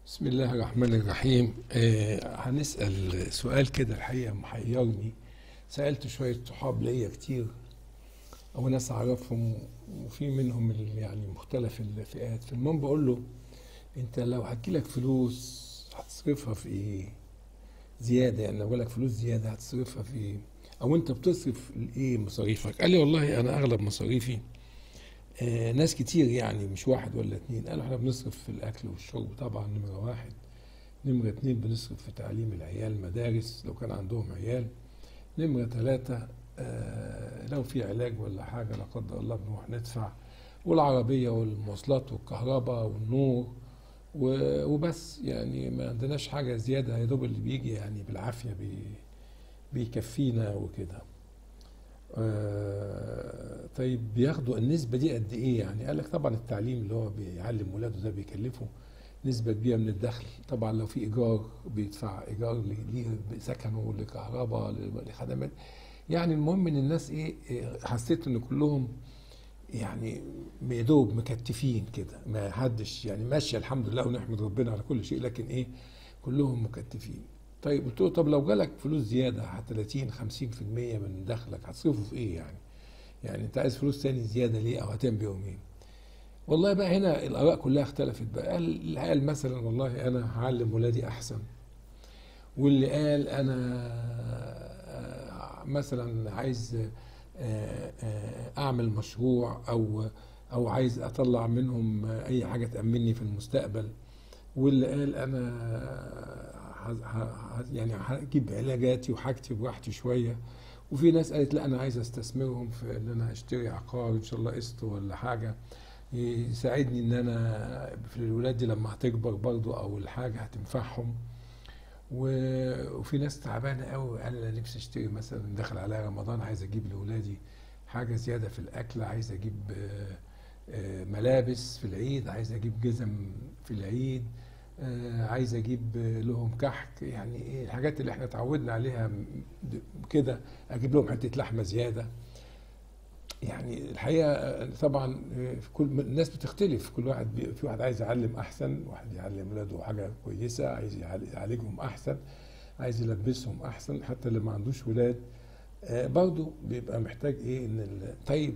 بسم الله الرحمن الرحيم آه هنسأل سؤال كده الحقيقة محيرني سألت شوية صحاب ليا كتير أو ناس أعرفهم وفي منهم ال- يعني مختلف الفئات فالمهم بقول له أنت لو هتجيلك فلوس هتصرفها في إيه؟ زيادة يعني لو جالك فلوس زيادة هتصرفها في إيه؟ أو أنت بتصرف إيه مصاريفك؟ قال لي والله أنا أغلب مصاريفي آه، ناس كتير يعني مش واحد ولا اتنين قالوا احنا بنصرف في الاكل والشرب طبعا نمرة واحد نمرة اتنين بنصرف في تعليم العيال مدارس لو كان عندهم عيال نمرة تلاتة آه، لو في علاج ولا حاجة لا قدر الله بنروح ندفع والعربية والمواصلات والكهرباء والنور و- وبس يعني ما عندناش حاجة زيادة يا دوب اللي بيجي يعني بالعافية بي بيكفينا وكده آه، طيب بياخدوا النسبة دي قد إيه يعني؟ قال لك طبعا التعليم اللي هو بيعلم ولاده ده بيكلفه نسبة كبيرة من الدخل، طبعا لو في إيجار بيدفع إيجار ل- ليه سكنه لكهرباء لخدمات يعني المهم إن الناس إيه إيه، حسيت إن كلهم يعني يا دوب مكتفين كده ما حدش يعني ماشية الحمد لله ونحمد ربنا على كل شيء لكن إيه كلهم مكتفين. طيب قلت له طب لو جالك فلوس زياده 30 50% من دخلك هتصرفه في ايه يعني؟ يعني انت عايز فلوس تاني زياده ليه او هتعمل بيهم ايه؟ والله بقى هنا الاراء كلها اختلفت بقى قال اللي قال مثلا والله انا هعلم ولادي احسن واللي قال انا آه، مثلا عايز آه، آه، اعمل مشروع او او عايز اطلع منهم اي حاجه تامني في المستقبل واللي قال انا ه- ه- ه- يعني هجيب علاجاتي وحاجتي براحتي شويه وفي ناس قالت لا انا عايز استثمرهم في ان انا اشتري عقار ان شاء الله قسط ولا حاجه يساعدني ان انا في الولاد دي لما هتكبر برضو او الحاجه هتنفعهم و- وفي ناس تعبانه قوي قال انا نفسي اشتري مثلا داخل عليا رمضان عايز اجيب لاولادي حاجه زياده في الاكل عايز اجيب آه، آه، ملابس في العيد عايز اجيب جزم في العيد آه، عايز اجيب آه، لهم كحك يعني ايه الحاجات اللي احنا اتعودنا عليها م- د- كده اجيب لهم حته لحمه زياده يعني الحقيقه آه، طبعا آه، في كل الناس بتختلف كل واحد بي في واحد عايز يعلم احسن واحد يعلم ولاده حاجه كويسه عايز يعال- يعالجهم احسن عايز يلبسهم احسن حتى اللي ما عندوش ولاد آه، برضه بيبقى محتاج ايه ان ال- طيب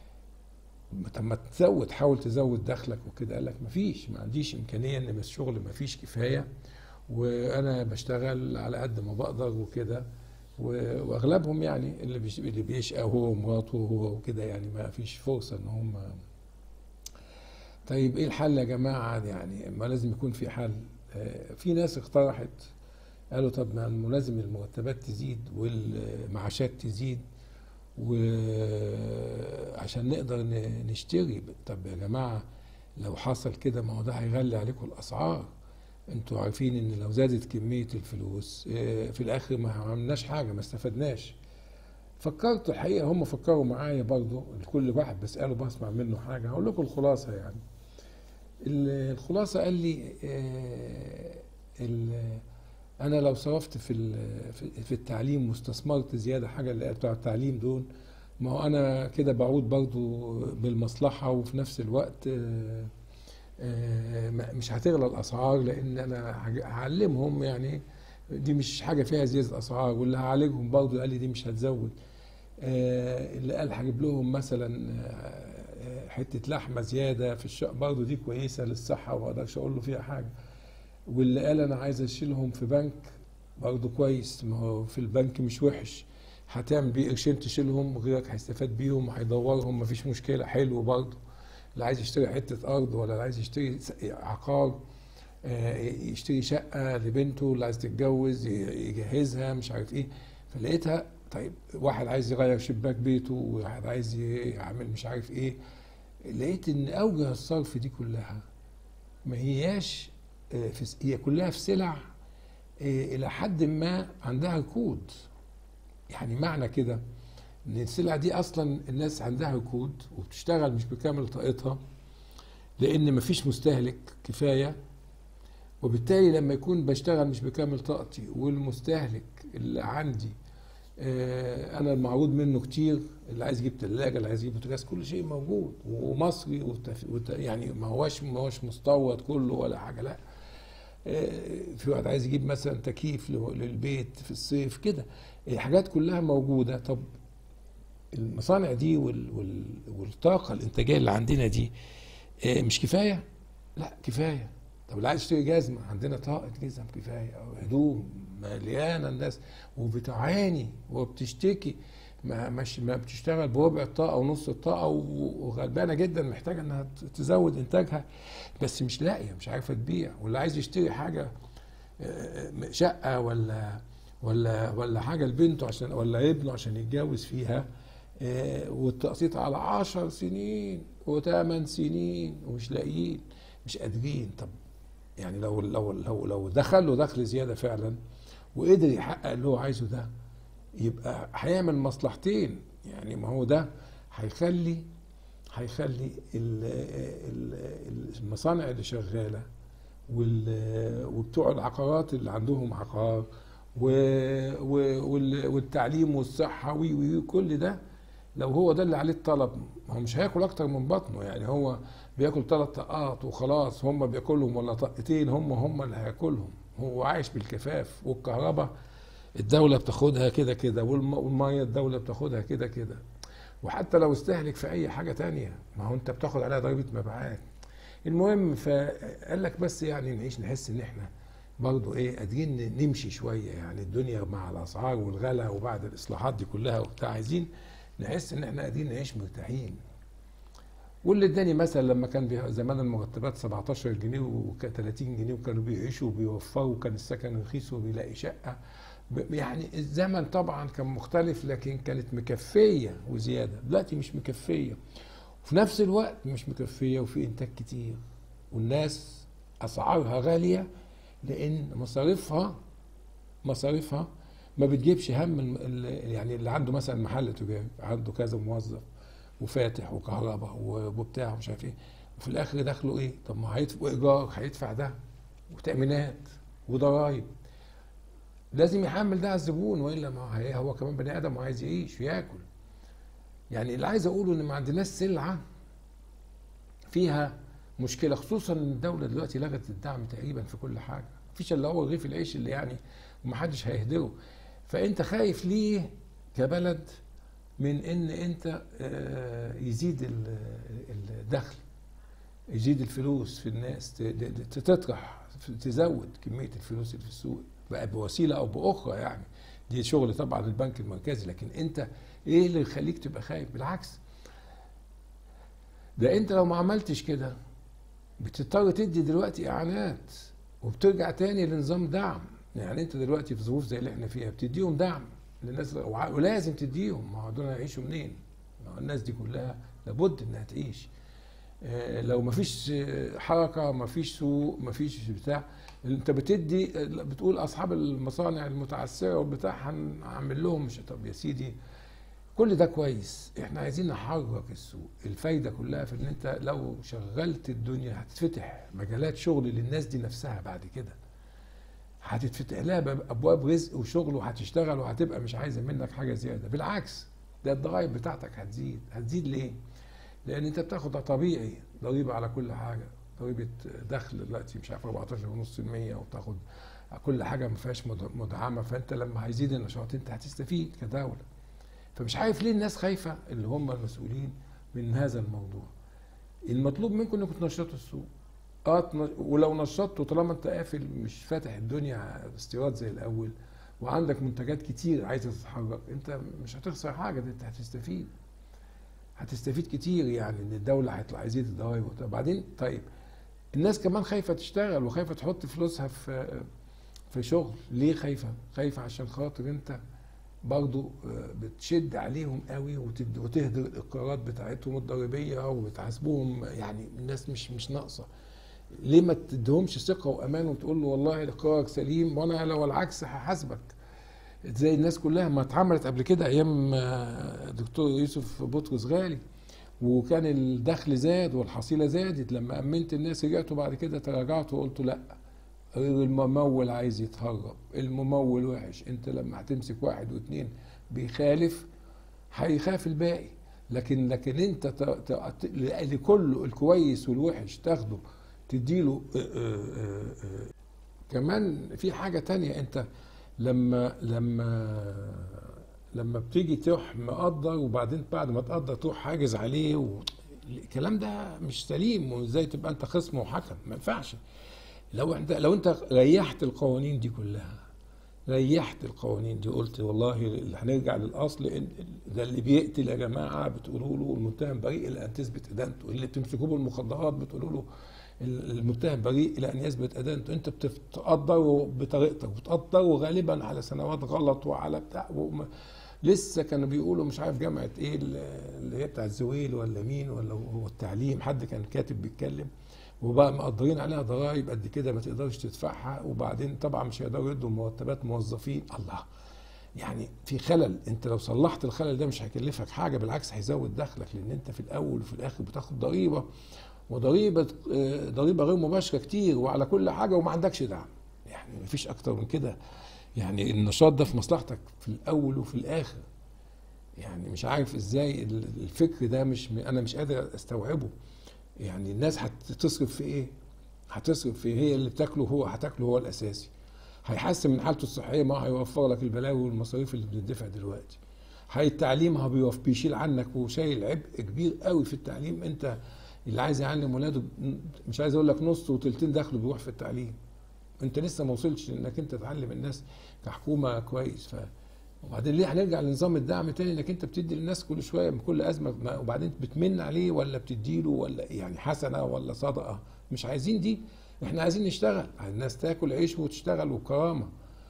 طب ما تزود حاول تزود دخلك وكده قال لك مفيش ما عنديش امكانيه ان الشغل مفيش كفايه وانا بشتغل على قد ما بقدر وكده و- واغلبهم يعني اللي بيش اللي بيشقى هو ومراته وهو وكده يعني ما فيش فرصه ان هم طيب ايه الحل يا جماعه يعني ما لازم يكون في حل آه، في ناس اقترحت قالوا طب ما لازم المرتبات تزيد والمعاشات تزيد وعشان نقدر ن- نشتري طب يا جماعة لو حصل كده ما هو ده هيغلي عليكم الأسعار انتوا عارفين ان لو زادت كمية الفلوس آه، في الآخر ما عملناش حاجة ما استفدناش فكرت الحقيقة هم فكروا معايا برضو كل واحد بسأله بسمع منه حاجة هقول لكم الخلاصة يعني ال- الخلاصة قال لي آه، ال- انا لو صرفت في ال- في- في التعليم واستثمرت زياده حاجه اللي بتوع التعليم دول ما هو انا كده بعود برضو بالمصلحه وفي نفس الوقت آه، آه، ما- مش هتغلى الاسعار لان انا هج- هعلمهم يعني دي مش حاجه فيها زياده اسعار واللي هعالجهم برضو قال لي دي مش هتزود آه، اللي قال هجيب لهم مثلا آه، حته لحمه زياده في الشقه برضو دي كويسه للصحه وما اقدرش اقول له فيها حاجه واللي قال انا عايز اشيلهم في بنك برضه كويس ما هو في البنك مش وحش هتعمل بيه قرشين تشيلهم غيرك هيستفاد بيهم وهيدورهم مفيش مشكله حلو برضه اللي عايز يشتري حته ارض ولا اللي عايز يشتري س- عقار آه، يشتري شقه لبنته اللي عايز تتجوز ي- يجهزها مش عارف ايه فلقيتها طيب واحد عايز يغير شباك بيته وواحد عايز يعمل مش عارف ايه لقيت ان اوجه الصرف دي كلها ما هياش آه، في س- هي كلها في سلع آه، الى حد ما عندها كود يعني معنى كده ان السلع دي اصلا الناس عندها كود وبتشتغل مش بكامل طاقتها لان مفيش مستهلك كفايه وبالتالي لما يكون بشتغل مش بكامل طاقتي والمستهلك اللي عندي آه، انا المعروض منه كتير اللي عايز يجيب ثلاجه اللي عايز يجيب بوتاجاز كل شيء موجود ومصري وتف... وت... يعني ما هوش ما هوش مستورد كله ولا حاجه لا آه، في واحد عايز يجيب مثلا تكييف ل- للبيت في الصيف كده الحاجات كلها موجوده طب المصانع دي وال وال والطاقه الانتاجيه اللي عندنا دي آه، مش كفايه لا كفايه طب اللي عايز يشتري جزمه عندنا طاقه جزم كفايه او هدوم مليانه الناس وبتعاني وبتشتكي ما مش ما بتشتغل بربع الطاقه ونص الطاقه و- وغلبانه جدا محتاجه انها ت- تزود انتاجها بس مش لاقيه مش عارفه تبيع واللي عايز يشتري حاجه آه، شقه ولا ولا ولا حاجه لبنته عشان ولا ابنه عشان يتجوز فيها آه، والتقسيط على عشر سنين وثمان سنين ومش لاقيين مش قادرين طب يعني لو لو لو لو دخل له دخل زياده فعلا وقدر يحقق اللي هو عايزه ده يبقى هيعمل مصلحتين يعني ما هو ده هيخلي هيخلي ال- ال- المصانع اللي شغاله وال- وبتوع العقارات اللي عندهم عقار و- و- وال- والتعليم والصحه وي وي كل ده لو هو ده اللي عليه الطلب ما هو مش هياكل اكتر من بطنه يعني هو بياكل ثلاث طاقات وخلاص هم بياكلهم ولا طاقتين هم هم اللي هياكلهم هو عايش بالكفاف والكهرباء الدولة بتاخدها كده كده والم- والمية الدولة بتاخدها كده كده وحتى لو استهلك في أي حاجة تانية ما هو أنت بتاخد عليها ضريبة مبيعات المهم فقال لك بس يعني نعيش نحس إن إحنا برضه إيه قادرين نمشي شوية يعني الدنيا مع الأسعار والغلا وبعد الإصلاحات دي كلها وبتاع عايزين نحس إن إحنا قادرين نعيش مرتاحين واللي اداني مثلا لما كان بي- زمان المرتبات 17 جنيه و 30 جنيه وكانوا بيعيشوا وبيوفروا وكان السكن رخيص وبيلاقي شقه ب- يعني الزمن طبعا كان مختلف لكن كانت مكفيه وزياده دلوقتي مش مكفيه وفي نفس الوقت مش مكفيه وفي انتاج كتير والناس اسعارها غاليه لان مصاريفها مصاريفها ما بتجيبش هم الم- ال- يعني اللي عنده مثلا محل تجاري عنده كذا موظف وفاتح وكهرباء وبتاع ومش عارف ايه وفي الاخر دخله ايه؟ طب ما هيدفع ايجار هيدفع ده وتامينات وضرايب لازم يحمل ده على الزبون والا ما هي هو كمان بني ادم وعايز يعيش وياكل يعني اللي عايز اقوله ان ما عندناش سلعه فيها مشكله خصوصا ان الدوله دلوقتي لغت الدعم تقريبا في كل حاجه مفيش الا هو رغيف العيش اللي يعني ومحدش هيهدره فانت خايف ليه كبلد من ان انت آه، يزيد ال- الدخل يزيد الفلوس في الناس ت- ت- تطرح تزود كميه الفلوس اللي في السوق بقى بوسيله او باخرى يعني دي شغل طبعا البنك المركزي لكن انت ايه اللي يخليك تبقى خايف بالعكس ده انت لو ما عملتش كده بتضطر تدي دلوقتي اعانات وبترجع تاني لنظام دعم يعني انت دلوقتي في ظروف زي اللي احنا فيها بتديهم دعم للناس وع- ولازم تديهم ما هو دول هيعيشوا منين؟ ما هو الناس دي كلها لابد انها تعيش آه، لو ما فيش آه، حركه ما فيش سوق ما فيش بتاع انت بتدي آه، بتقول اصحاب المصانع المتعثره والبتاع هنعمل لهم مش طب يا سيدي كل ده كويس احنا عايزين نحرك السوق الفايده كلها في ان انت لو شغلت الدنيا هتتفتح مجالات شغل للناس دي نفسها بعد كده هتتفتح لها باب- ابواب رزق وشغل وهتشتغل وهتبقى مش عايزه منك حاجه زياده بالعكس ده الضرايب بتاعتك هتزيد هتزيد ليه لان انت بتاخد طبيعي ضريبه على كل حاجه ضريبه دخل دلوقتي مش عارف 14.5% وتاخد كل حاجه ما فيهاش مد- مدعمه فانت لما هيزيد النشاط انت هتستفيد كدوله فمش عارف ليه الناس خايفه اللي هم المسؤولين من هذا الموضوع المطلوب منكم انكم تنشطوا السوق اه تن- ولو نشطته طالما انت قافل مش فاتح الدنيا استيراد زي الاول وعندك منتجات كتير عايزه تتحرك انت مش هتخسر حاجه ده انت هتستفيد هتستفيد كتير يعني ان الدوله هيطلع يزيد الضرايب وبتاع. بعدين طيب الناس كمان خايفه تشتغل وخايفه تحط فلوسها في في شغل ليه خايفه خايفه عشان خاطر انت برضو آه، بتشد عليهم قوي وتد- وتهدر الاقرارات بتاعتهم الضريبيه وبتحاسبوهم يعني الناس مش مش ناقصه ليه ما تديهمش ثقه وامان وتقول له والله اقرارك سليم وانا لو العكس هحاسبك زي الناس كلها ما اتعملت قبل كده ايام آه، دكتور يوسف بطرس غالي وكان الدخل زاد والحصيله زادت لما امنت الناس رجعتوا بعد كده تراجعتوا وقلتوا لا الممول عايز يتهرب الممول وحش انت لما هتمسك واحد واثنين بيخالف هيخاف الباقي لكن لكن انت ت- ت- ت- لكل الكويس والوحش تاخده تديله آه، آه، آه، كمان في حاجه تانية انت لما لما لما بتيجي تروح مقدر وبعدين بعد ما تقدر تروح حاجز عليه و... الكلام ده مش سليم وازاي تبقى انت خصم وحكم ما ينفعش لو انت لو انت ريحت القوانين دي كلها ريحت القوانين دي قلت والله هنرجع للاصل إن ده اللي بيقتل يا جماعه بتقولوا له المتهم بريء الى ان تثبت ادانته اللي بتمسكوه بالمخدرات بتقولوا له المتهم بريء الى ان يثبت ادانته انت بتقدر بطريقتك بتقدر وغالبا على سنوات غلط وعلى بتاع وما لسه كانوا بيقولوا مش عارف جامعه ايه اللي هي بتاعت زويل ولا مين ولا هو التعليم حد كان كاتب بيتكلم وبقى مقدرين عليها ضرائب قد كده ما تقدرش تدفعها وبعدين طبعا مش هيقدروا يدوا مرتبات موظفين الله يعني في خلل انت لو صلحت الخلل ده مش هيكلفك حاجه بالعكس هيزود دخلك لان انت في الاول وفي الاخر بتاخد ضريبه وضريبه ضريبه غير مباشره كتير وعلى كل حاجه وما عندكش دعم يعني ما فيش اكتر من كده يعني النشاط ده في مصلحتك في الاول وفي الاخر يعني مش عارف ازاي الفكر ده مش انا مش قادر استوعبه يعني الناس هتصرف في ايه هتصرف في هي اللي بتاكله هو هتاكله هو الاساسي هيحسن من حالته الصحيه ما هيوفر لك البلاوي والمصاريف اللي بتدفع دلوقتي هي التعليم بيوف بيشيل عنك وشايل عبء كبير قوي في التعليم انت اللي عايز يعلم ولاده مش عايز اقول لك نص وتلتين دخله بيروح في التعليم انت لسه ما وصلتش انك انت تعلم الناس كحكومه كويس ف وبعدين ليه هنرجع لنظام الدعم تاني انك انت بتدي للناس كل شويه من كل ازمه وبعدين بتمن عليه ولا بتديله ولا يعني حسنه ولا صدقه مش عايزين دي احنا عايزين نشتغل الناس تاكل عيش وتشتغل وكرامه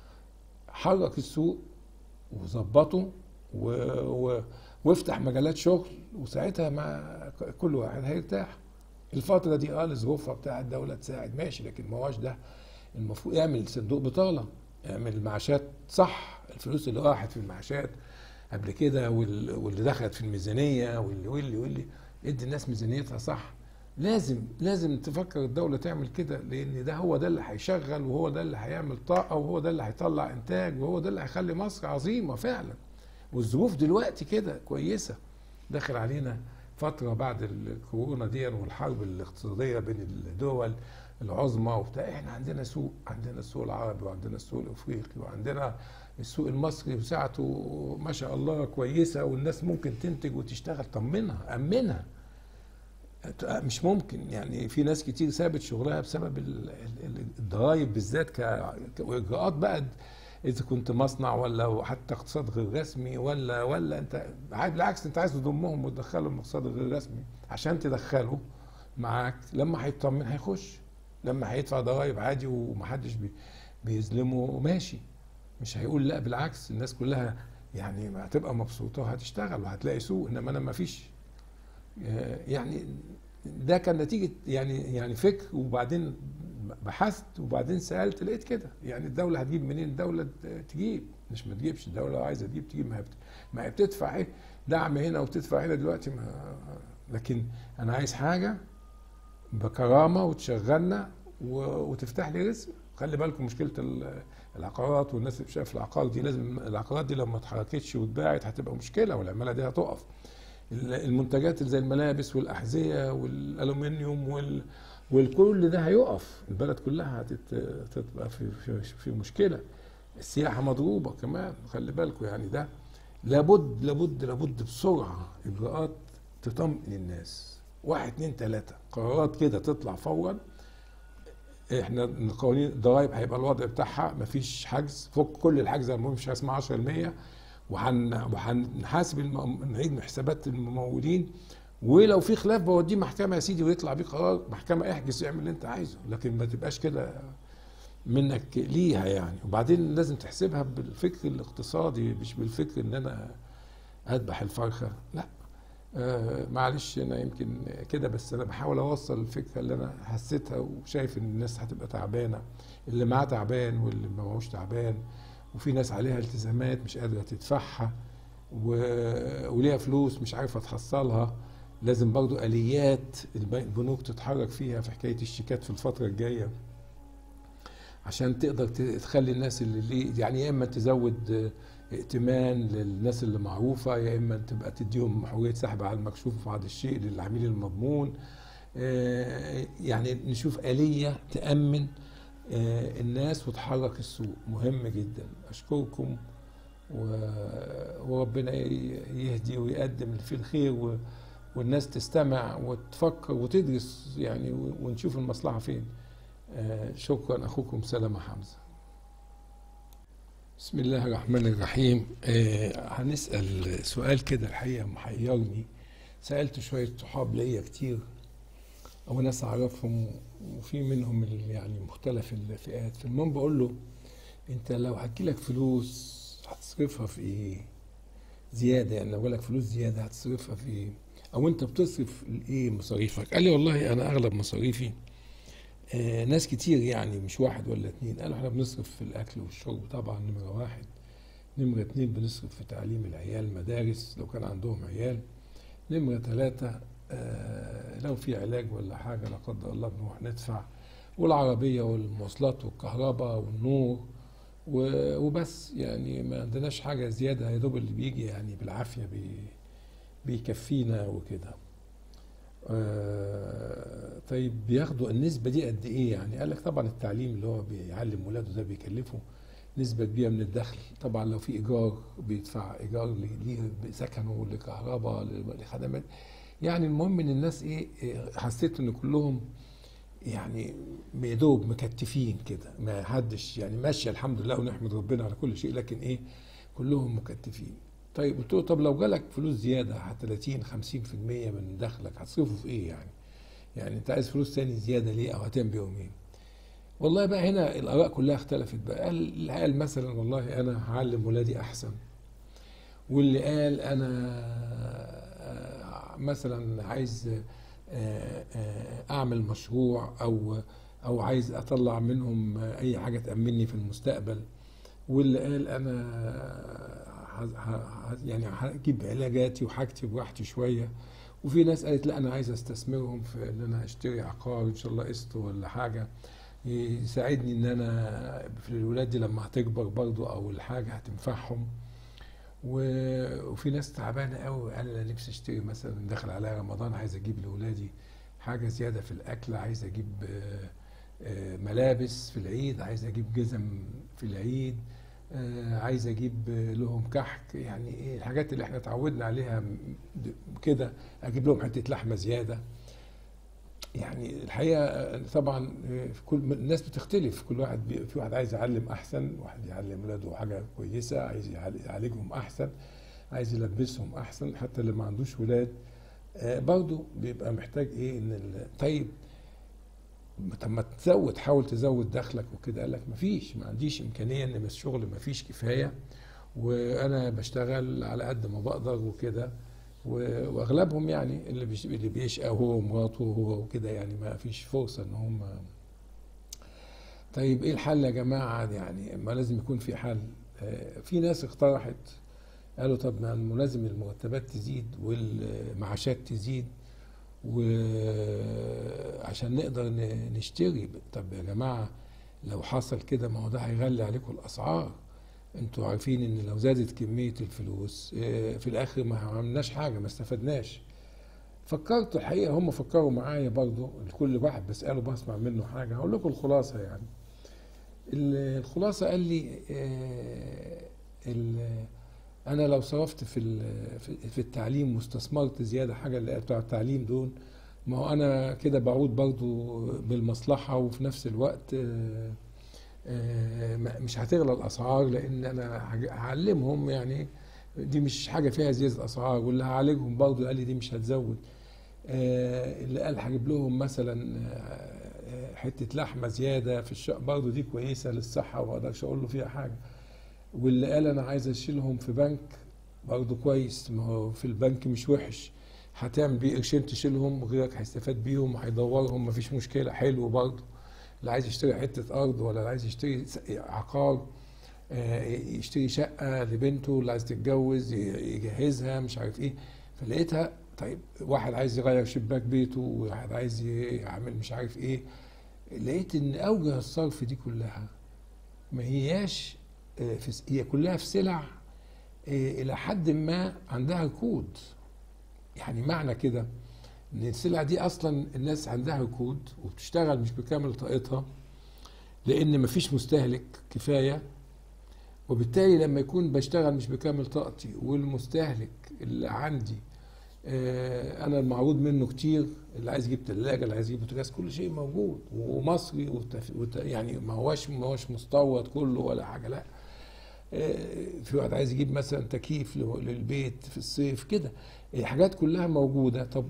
حرك السوق وظبطه و... و... وافتح مجالات شغل وساعتها ما كل واحد هيرتاح الفتره دي اه الظروف بتاع الدوله تساعد ماشي لكن ما هوش ده المفروض يعمل صندوق بطاله يعمل معاشات صح الفلوس اللي راحت في المعاشات قبل كده واللي دخلت في الميزانيه واللي واللي واللي ادي الناس ميزانيتها صح لازم لازم تفكر الدوله تعمل كده لان ده هو ده اللي هيشغل وهو ده اللي هيعمل طاقه وهو ده اللي هيطلع انتاج وهو ده اللي هيخلي مصر عظيمه فعلا والظروف دلوقتي كده كويسه داخل علينا فتره بعد الكورونا دي والحرب الاقتصاديه بين الدول العظمى وبتاع احنا عندنا سوق عندنا السوق العربي وعندنا السوق الافريقي وعندنا السوق المصري بساعته ما شاء الله كويسه والناس ممكن تنتج وتشتغل طمنها امنها مش ممكن يعني في ناس كتير سابت شغلها بسبب الضرايب بالذات كاجراءات بقى اذا كنت مصنع ولا حتى اقتصاد غير رسمي ولا ولا انت بالعكس انت عايز تضمهم وتدخلهم الاقتصاد غير رسمي عشان تدخله معاك لما هيطمن هيخش لما هيدفع ضرايب عادي ومحدش بي بيظلمه ماشي مش هيقول لا بالعكس الناس كلها يعني هتبقى مبسوطه وهتشتغل وهتلاقي سوق انما انا ما فيش يعني ده كان نتيجه يعني يعني فكر وبعدين بحثت وبعدين سالت لقيت كده يعني الدوله هتجيب منين الدوله تجيب مش ما تجيبش الدوله عايزه تجيب تجيب ما هي ما هي بتدفع ايه دعم هنا وبتدفع هنا دلوقتي ما لكن انا عايز حاجه بكرامه وتشغلنا وتفتح لي رزق خلي بالكم مشكله العقارات والناس اللي شايف العقار دي لازم العقارات دي لو ما اتحركتش واتباعت هتبقى مشكله والعماله دي هتقف المنتجات زي الملابس والاحذيه والالومنيوم وال والكل ده هيقف البلد كلها هتبقى في, في في مشكله السياحه مضروبه كمان خلي بالكم يعني ده لابد لابد لابد بسرعه اجراءات تطمئن الناس واحد اتنين تلاته قرارات كده تطلع فورا احنا قوانين الضرايب هيبقى الوضع بتاعها مفيش حجز فوق كل الحجز مفيش حاجه اسمها 10% وهن وهنحاسب الم... نعيد حسابات الممولين ولو في خلاف بوديه محكمه يا سيدي ويطلع بيه قرار محكمه احجز اعمل اللي انت عايزه لكن ما تبقاش كده منك ليها يعني وبعدين لازم تحسبها بالفكر الاقتصادي مش بالفكر ان انا اذبح الفرخه لا آه معلش انا يمكن كده بس انا بحاول اوصل الفكره اللي انا حسيتها وشايف ان الناس هتبقى تعبانه اللي معاه تعبان واللي ما معهوش تعبان وفي ناس عليها التزامات مش قادره تدفعها و... وليها فلوس مش عارفه تحصلها لازم برضو اليات البنوك تتحرك فيها في حكايه الشيكات في الفتره الجايه عشان تقدر تخلي الناس اللي ليه يعني يا اما تزود ائتمان للناس اللي معروفه يا اما تبقى تديهم حريه سحب على المكشوف بعض الشيء للعميل المضمون يعني نشوف اليه تامن آه، الناس وتحرك السوق مهم جدا اشكركم و- وربنا ي- يهدي ويقدم اللي فيه الخير و- والناس تستمع وتفكر وتدرس يعني و- ونشوف المصلحة فين آه، شكرا أخوكم سلامة حمزة بسم الله الرحمن الرحيم آه، هنسأل سؤال كده الحقيقة محيرني سألت شوية صحاب ليا كتير أو ناس أعرفهم وفي منهم ال- يعني مختلف الفئات فالمهم بقول له أنت لو هتجيلك فلوس هتصرفها في إيه؟ زيادة يعني لو جالك فلوس زيادة هتصرفها في إيه؟ أو أنت بتصرف إيه مصاريفك؟ قال لي والله أنا أغلب مصاريفي آه ناس كتير يعني مش واحد ولا اتنين قالوا احنا بنصرف في الأكل والشرب طبعا نمرة واحد نمرة اتنين بنصرف في تعليم العيال مدارس لو كان عندهم عيال نمرة ثلاثة آه لو في علاج ولا حاجة لا قدر الله بنروح ندفع والعربية والمواصلات والكهرباء والنور و- وبس يعني ما عندناش حاجة زيادة يا دوب اللي بيجي يعني بالعافية بي بيكفينا وكده آه طيب بياخدوا النسبة دي قد إيه يعني قال لك طبعا التعليم اللي هو بيعلم ولاده ده بيكلفه نسبة كبيرة من الدخل طبعا لو في إيجار بيدفع إيجار ل- ليه سكنه لكهرباء لخدمات يعني المهم إن الناس إيه إيه، حسيت إن كلهم يعني بيدوب مكتفين كده ما حدش يعني ماشية الحمد لله ونحمد ربنا على كل شيء لكن إيه كلهم مكتفين طيب قلت له طب لو جالك فلوس زيادة 30 50% من دخلك هتصرفه في إيه يعني؟ يعني أنت عايز فلوس تاني زيادة ليه أو هتعمل بيهم إيه؟ والله بقى هنا الآراء كلها اختلفت بقى قال اللي قال مثلا والله أنا هعلم ولادي أحسن واللي قال أنا آه، مثلا عايز آه، آه، أعمل مشروع أو أو عايز أطلع منهم أي حاجة تأمني في المستقبل واللي قال أنا ه- ه- ه- يعني هجيب علاجاتي وحاجتي براحتي شوية وفي ناس قالت لا أنا عايز أستثمرهم في إن أنا أشتري عقار إن شاء الله قسط ولا حاجة يساعدني ان انا في الولاد دي لما هتكبر برضو او الحاجه هتنفعهم و- وفي ناس تعبانه قوي انا نفسي اشتري مثلا داخل عليا رمضان عايز اجيب لاولادي حاجه زياده في الاكل عايز اجيب آه، آه، ملابس في العيد عايز اجيب جزم في العيد آه، عايز اجيب آه، لهم كحك يعني ايه الحاجات اللي احنا اتعودنا عليها م- د- كده اجيب لهم حته لحمه زياده يعني الحقيقه طبعا في كل الناس بتختلف كل واحد بي في واحد عايز يعلم احسن واحد يعلم ولاده حاجه كويسه عايز يعال- يعالجهم احسن عايز يلبسهم احسن حتى اللي ما عندوش ولاد آه، برضه بيبقى محتاج ايه ان ال- طيب طب ما تزود حاول تزود دخلك وكده قال لك مفيش ما عنديش امكانيه ان الشغل مفيش كفايه وانا بشتغل على قد ما بقدر وكده و- واغلبهم يعني اللي بيش اللي بيشقى هو ومراته وهو وكده يعني ما فيش فرصه ان هم طيب ايه الحل يا جماعه يعني ما لازم يكون في حل آه، في ناس اقترحت قالوا طب ما لازم المرتبات تزيد والمعاشات تزيد وعشان نقدر ن- نشتري طب يا جماعه لو حصل كده ما هو ده هيغلي عليكم الاسعار انتوا عارفين ان لو زادت كميه الفلوس آه، في الاخر ما عملناش حاجه ما استفدناش فكرت الحقيقه هم فكروا معايا برضو كل واحد بساله بسمع منه حاجه هقول لكم الخلاصه يعني ال- الخلاصه قال لي آه، ال- انا لو صرفت في ال- في- في التعليم واستثمرت زياده حاجه اللي بتوع التعليم دول ما هو انا كده بعود برضو بالمصلحه وفي نفس الوقت آه، آه، ما- مش هتغلى الاسعار لان انا هج- هعلمهم يعني دي مش حاجه فيها زياده اسعار واللي هعالجهم برضه قال لي دي مش هتزود آه، اللي قال هجيب لهم مثلا آه، حته لحمه زياده في الشقه برضه دي كويسه للصحه وما اقدرش اقول له فيها حاجه واللي قال انا عايز اشيلهم في بنك برضه كويس ما هو في البنك مش وحش هتعمل بيه قرشين تشيلهم وغيرك هيستفاد بيهم وهيدورهم مفيش مشكله حلو برضه اللي عايز يشتري حته ارض ولا اللي عايز يشتري س- عقار آه، يشتري شقه لبنته اللي عايز تتجوز ي- يجهزها مش عارف ايه فلقيتها طيب واحد عايز يغير شباك بيته وواحد عايز يعمل مش عارف ايه لقيت ان اوجه الصرف دي كلها ما هياش آه، في س- هي كلها في سلع آه، الى حد ما عندها كود يعني معنى كده ان السلع دي اصلا الناس عندها كود وبتشتغل مش بكامل طاقتها لان مفيش مستهلك كفايه وبالتالي لما يكون بشتغل مش بكامل طاقتي والمستهلك اللي عندي آه، انا المعروض منه كتير اللي عايز يجيب ثلاجه اللي عايز يجيب بوتاجاز كل شيء موجود ومصري وتف... وت... يعني ما هوش ما هوش مستورد كله ولا حاجه لا آه، في واحد عايز يجيب مثلا تكييف ل- للبيت في الصيف كده الحاجات كلها موجوده طب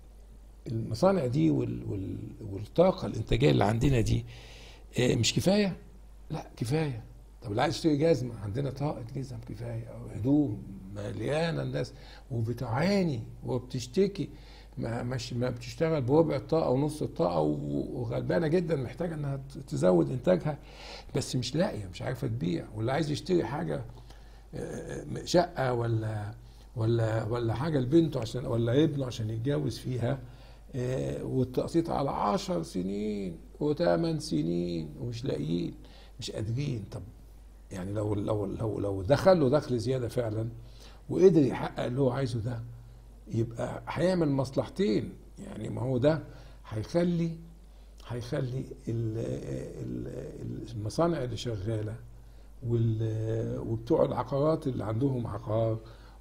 المصانع دي وال... وال... والطاقه الانتاجيه اللي عندنا دي آه، مش كفايه لا كفايه طب اللي عايز يشتري جزمه عندنا طاقه جزم كفايه او هدوم مليانه الناس وبتعاني وبتشتكي ما مش ما بتشتغل بربع الطاقه ونص الطاقه و- وغلبانه جدا محتاجه انها ت- تزود انتاجها بس مش لاقيه مش عارفه تبيع واللي عايز يشتري حاجه آه، شقه ولا ولا ولا حاجه لبنته عشان ولا ابنه عشان يتجوز فيها آه، والتقسيط على عشر سنين وثمان سنين ومش لاقيين مش قادرين طب يعني لو لو لو لو دخل له دخل زياده فعلا وقدر يحقق اللي هو عايزه ده يبقى هيعمل مصلحتين يعني ما هو ده هيخلي هيخلي ال- ال- المصانع اللي شغاله وال- وبتوع العقارات اللي عندهم عقار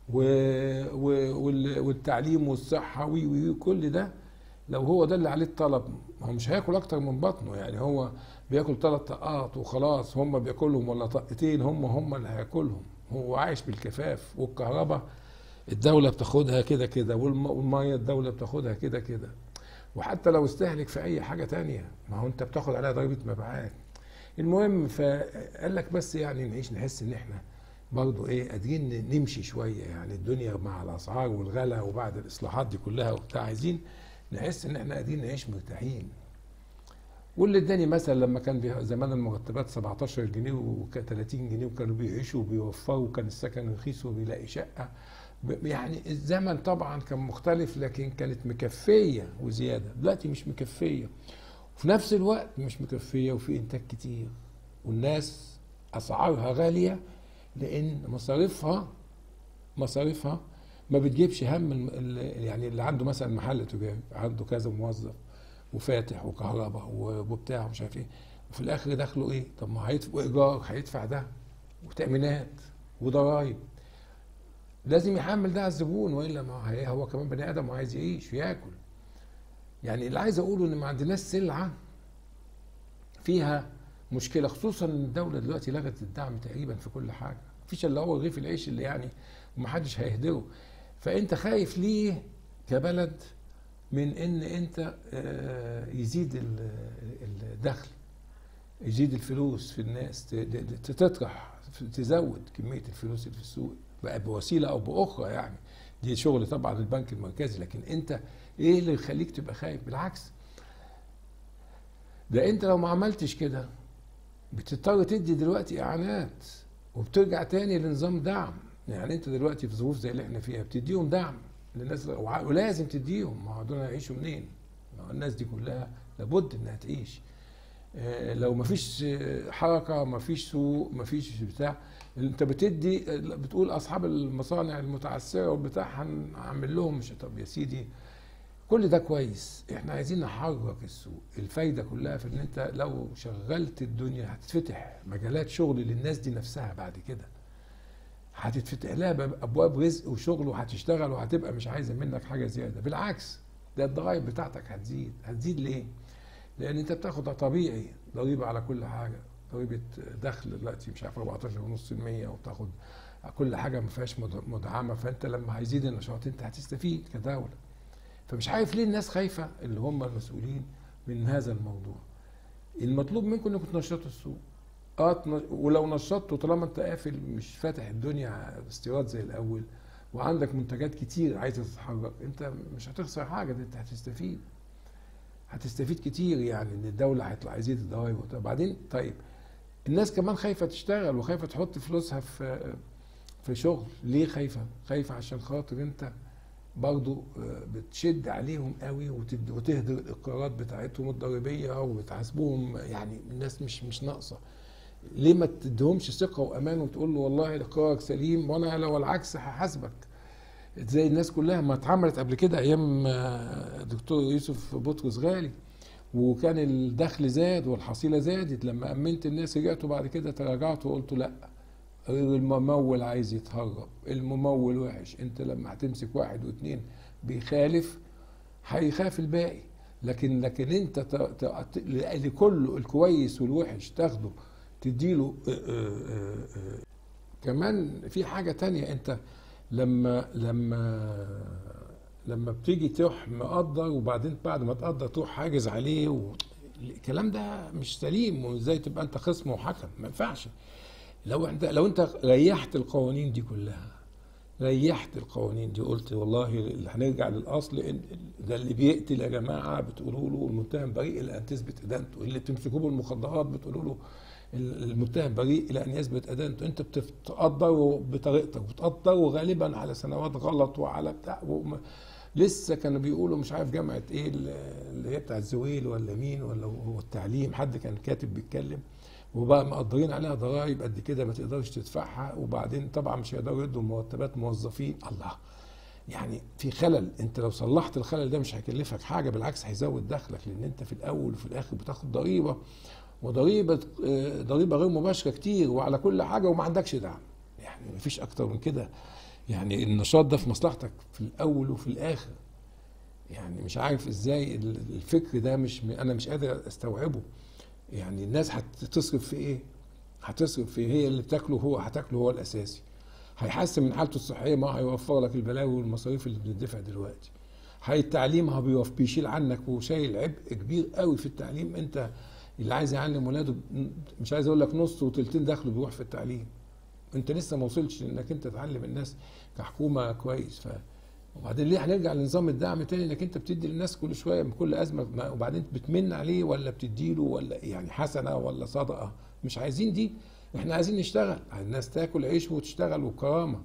و- و- وال- والتعليم والصحه وي وي كل ده لو هو ده اللي عليه الطلب ما هو مش هياكل اكتر من بطنه يعني هو بياكل ثلاث طاقات وخلاص هم بياكلهم ولا طاقتين هم هم اللي هياكلهم هو عايش بالكفاف والكهرباء الدولة بتاخدها كده كده والم- والمية الدولة بتاخدها كده كده وحتى لو استهلك في أي حاجة تانية ما هو أنت بتاخد عليها ضريبة مبيعات المهم فقال لك بس يعني نعيش نحس إن إحنا برضه إيه قادرين نمشي شوية يعني الدنيا مع الأسعار والغلا وبعد الإصلاحات دي كلها وبتاع عايزين نحس إن إحنا قادرين نعيش مرتاحين واللي اداني مثلا لما كان بي- زمان المرتبات 17 جنيه وكان 30 جنيه وكانوا بيعيشوا وبيوفروا وكان السكن رخيص وبيلاقي شقه ب- يعني الزمن طبعا كان مختلف لكن كانت مكفيه وزياده دلوقتي مش مكفيه وفي نفس الوقت مش مكفيه وفي انتاج كتير والناس اسعارها غاليه لان مصاريفها مصاريفها ما بتجيبش هم الم- ال- يعني اللي عنده مثلا محل تجاري عنده كذا موظف وفاتح وكهرباء وبتاع ومش عارف ايه وفي الاخر دخله ايه؟ طب ما هيدفع وايجار هيدفع ده وتامينات وضرايب لازم يحمل ده على الزبون والا ما هي هو كمان بني ادم وعايز يعيش وياكل يعني اللي عايز اقوله ان ما عندناش سلعه فيها مشكله خصوصا ان الدوله دلوقتي لغت الدعم تقريبا في كل حاجه مفيش الا هو رغيف العيش اللي يعني ومحدش هيهدره فانت خايف ليه كبلد من ان انت آه، يزيد ال- الدخل يزيد الفلوس في الناس ت- ت- تطرح تزود كميه الفلوس اللي في السوق بقى بوسيله او باخرى يعني دي شغل طبعا البنك المركزي لكن انت ايه اللي يخليك تبقى خايف بالعكس ده انت لو ما عملتش كده بتضطر تدي دلوقتي اعانات وبترجع تاني لنظام دعم يعني انت دلوقتي في ظروف زي اللي احنا فيها بتديهم دعم للناس وع- ولازم تديهم ما هو دول هيعيشوا منين؟ ما هو الناس دي كلها لابد انها تعيش آه، لو ما فيش آه، حركه ما فيش سوق ما فيش بتاع انت بتدي آه، بتقول اصحاب المصانع المتعثره والبتاع هنعمل لهم مش طب يا سيدي كل ده كويس احنا عايزين نحرك السوق الفايده كلها في ان انت لو شغلت الدنيا هتتفتح مجالات شغل للناس دي نفسها بعد كده هتتفتح لها باب- ابواب رزق وشغل وهتشتغل وهتبقى مش عايزه منك حاجه زياده بالعكس ده الضرايب بتاعتك هتزيد هتزيد ليه؟ لان انت بتاخد طبيعي ضريبه على كل حاجه ضريبه دخل دلوقتي مش عارف 14.5% وتاخد كل حاجه ما فيهاش مد- مدعمه فانت لما هيزيد النشاط انت هتستفيد كدوله فمش عارف ليه الناس خايفه اللي هم المسؤولين من هذا الموضوع المطلوب منكم انكم تنشطوا السوق اه تن- ولو نشطته طالما انت قافل مش فاتح الدنيا استيراد زي الاول وعندك منتجات كتير عايزه تتحرك انت مش هتخسر حاجه ده انت هتستفيد هتستفيد كتير يعني ان الدوله هيطلع يزيد الضرايب وبتاع. بعدين طيب الناس كمان خايفه تشتغل وخايفه تحط فلوسها في في شغل ليه خايفه خايفه عشان خاطر انت برضو آه، بتشد عليهم قوي وتد- وتهدر الاقرارات بتاعتهم الضريبيه وبتحاسبوهم يعني الناس مش مش ناقصه ليه ما تديهمش ثقه وامان وتقول له والله اقرارك سليم وانا لو العكس هحاسبك زي الناس كلها ما اتعملت قبل كده ايام آه، دكتور يوسف بطرس غالي وكان الدخل زاد والحصيله زادت لما امنت الناس رجعتوا بعد كده تراجعتوا وقلتوا لا الممول عايز يتهرب الممول وحش انت لما هتمسك واحد واثنين بيخالف هيخاف الباقي لكن لكن انت ت- ت- لكل الكويس والوحش تاخده تديله اه، اه، اه، كمان في حاجة تانية انت لما لما لما بتيجي تروح مقدر وبعدين بعد ما تقدر تروح حاجز عليه و... الكلام ده مش سليم وازاي تبقى انت خصم وحكم ما ينفعش لو انت لو انت ريحت القوانين دي كلها ريحت القوانين دي قلت والله اللي هنرجع للاصل إن ده اللي بيقتل يا جماعه بتقولوا له المتهم بريء الى ان تثبت ادانته اللي بتمسكوه بالمخدرات بتقولوا له المتهم بريء الى ان يثبت ادانته انت بتقدر بطريقتك بتقدر وغالبا على سنوات غلط وعلى بتاع وما لسه كانوا بيقولوا مش عارف جامعه ايه اللي هي بتاعت زويل ولا مين ولا هو التعليم حد كان كاتب بيتكلم وبقى مقدرين عليها ضرائب قد كده ما تقدرش تدفعها وبعدين طبعا مش هيقدروا يدوا مرتبات موظفين الله يعني في خلل انت لو صلحت الخلل ده مش هيكلفك حاجه بالعكس هيزود دخلك لان انت في الاول وفي الاخر بتاخد ضريبه وضريبه آه، ضريبه غير مباشره كتير وعلى كل حاجه وما عندكش دعم يعني مفيش اكتر من كده يعني النشاط ده في مصلحتك في الاول وفي الاخر يعني مش عارف ازاي الفكر ده مش انا مش قادر استوعبه يعني الناس هتصرف في ايه هتصرف في هي اللي بتاكله هو هتاكله هو الاساسي هيحسن من حالته الصحيه ما هيوفر لك البلاوي والمصاريف اللي بتدفع دلوقتي هي التعليم هو بيوف بيشيل عنك وشايل عبء كبير قوي في التعليم انت اللي عايز يعلم ولاده مش عايز اقول لك نص وتلتين دخله بيروح في التعليم انت لسه ما وصلتش انك انت تعلم الناس كحكومه كويس ف وبعدين ليه هنرجع لنظام الدعم تاني انك انت بتدي للناس كل شويه من كل ازمه ما- وبعدين بتمن عليه ولا بتديله ولا يعني حسنه ولا صدقه مش عايزين دي احنا عايزين نشتغل الناس تاكل عيش وتشتغل وكرامه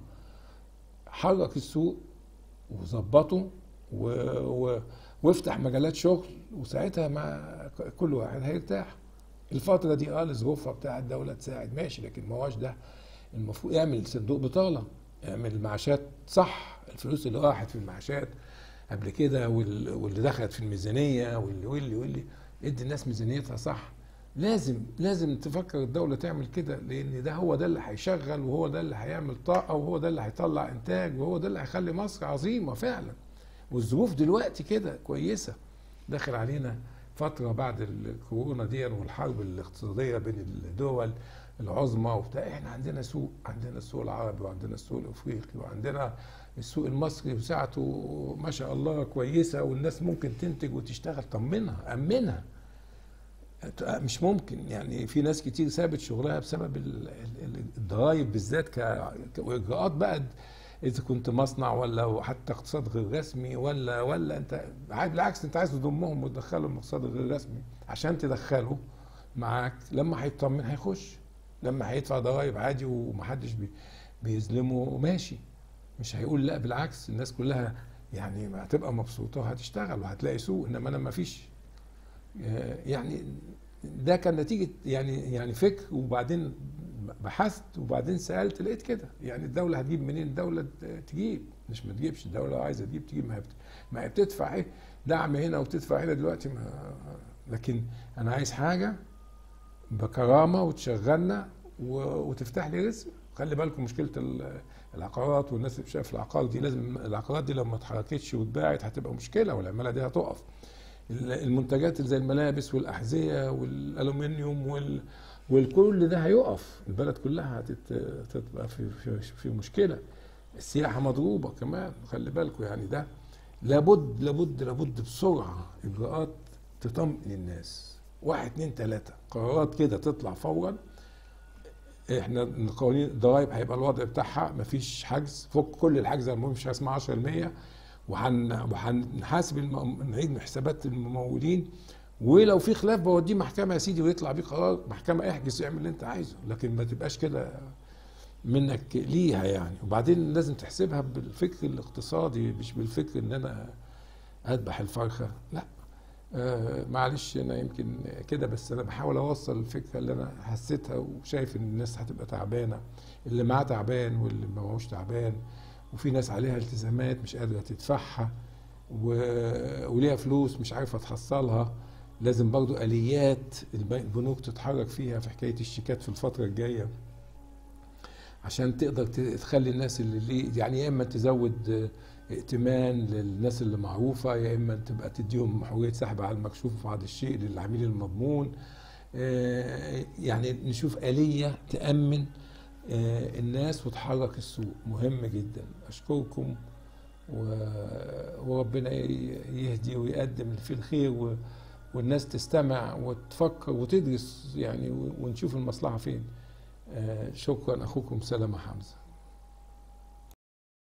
حرك السوق وظبطه و... و... وافتح مجالات شغل وساعتها ما كل واحد هيرتاح الفترة دي اه لظروفها بتاع الدولة تساعد ماشي لكن ما هوش ده المفروض يعمل صندوق بطالة يعمل المعاشات صح الفلوس اللي راحت في المعاشات قبل كده وال- واللي دخلت في الميزانية واللي واللي واللي ادي الناس ميزانيتها صح لازم لازم تفكر الدولة تعمل كده لأن ده هو ده اللي هيشغل وهو ده اللي هيعمل طاقة وهو ده اللي هيطلع إنتاج وهو ده اللي هيخلي مصر عظيمة فعلا والظروف دلوقتي كده كويسة داخل علينا فترة بعد الكورونا دي والحرب الاقتصادية بين الدول العظمى وبتاع احنا عندنا سوق عندنا السوق العربي وعندنا السوق الافريقي وعندنا السوق المصري وسعته ما شاء الله كويسة والناس ممكن تنتج وتشتغل طمنها أمنها مش ممكن يعني في ناس كتير سابت شغلها بسبب ال- ال- الضرايب بالذات ك- كاجراءات بقى اذا كنت مصنع ولا حتى اقتصاد غير رسمي ولا ولا انت عاد بالعكس انت عايز تضمهم وتدخلهم الاقتصاد الغير رسمي عشان تدخله معاك لما هيطمن هيخش لما هيدفع ضرايب عادي ومحدش بي بيظلمه ماشي مش هيقول لا بالعكس الناس كلها يعني هتبقى مبسوطه وهتشتغل وهتلاقي سوق انما انا ما فيش يعني ده كان نتيجه يعني يعني فكر وبعدين بحثت وبعدين سالت لقيت كده يعني الدوله هتجيب منين الدوله تجيب مش ما تجيبش الدوله عايزه تجيب تجيب ما هي بت- ما هي بتدفع ايه دعم هنا وبتدفع هنا دلوقتي ما لكن انا عايز حاجه بكرامه وتشغلنا و- وتفتح لي رزق خلي بالكم مشكله ال- العقارات والناس اللي شايف العقار دي لازم العقارات دي لو ما اتحركتش واتباعت هتبقى مشكله والعماله دي هتقف المنتجات اللي زي الملابس والاحذيه والالومنيوم وال والكل ده هيقف البلد كلها هتت- هتبقى في في في مشكله السياحه مضروبه كمان خلي بالكم يعني ده لابد لابد لابد بسرعه اجراءات تطمئن الناس واحد اتنين تلاته قرارات كده تطلع فورا احنا قوانين الضرايب هيبقى الوضع بتاعها مفيش حجز فوق كل الحجز المهم مش اسمها 10% وهن وهنحاسب الم... نعيد حسابات الممولين ولو في خلاف بوديه محكمه يا سيدي ويطلع بيه قرار محكمه احجز اعمل اللي انت عايزه لكن ما تبقاش كده منك ليها يعني وبعدين لازم تحسبها بالفكر الاقتصادي مش بالفكر ان انا اذبح الفرخه لا آه معلش انا يمكن كده بس انا بحاول اوصل الفكره اللي انا حسيتها وشايف ان الناس هتبقى تعبانه اللي معاه تعبان واللي ما معهوش تعبان وفي ناس عليها التزامات مش قادره تدفعها و... وليها فلوس مش عارفه تحصلها لازم برضو اليات الب- البنوك تتحرك فيها في حكايه الشيكات في الفتره الجايه عشان تقدر ت- تخلي الناس اللي ليه يعني يا اما تزود آه، ائتمان للناس اللي معروفه يا اما تبقى تديهم حريه سحب على المكشوف بعض الشيء للعميل المضمون آه، يعني نشوف آلية تأمن آه، الناس وتحرك السوق مهم جدا أشكركم و- وربنا ي- يهدي ويقدم اللي فيه الخير و- والناس تستمع وتفكر وتدرس يعني و- ونشوف المصلحة فين آه، شكرا أخوكم سلامة حمزة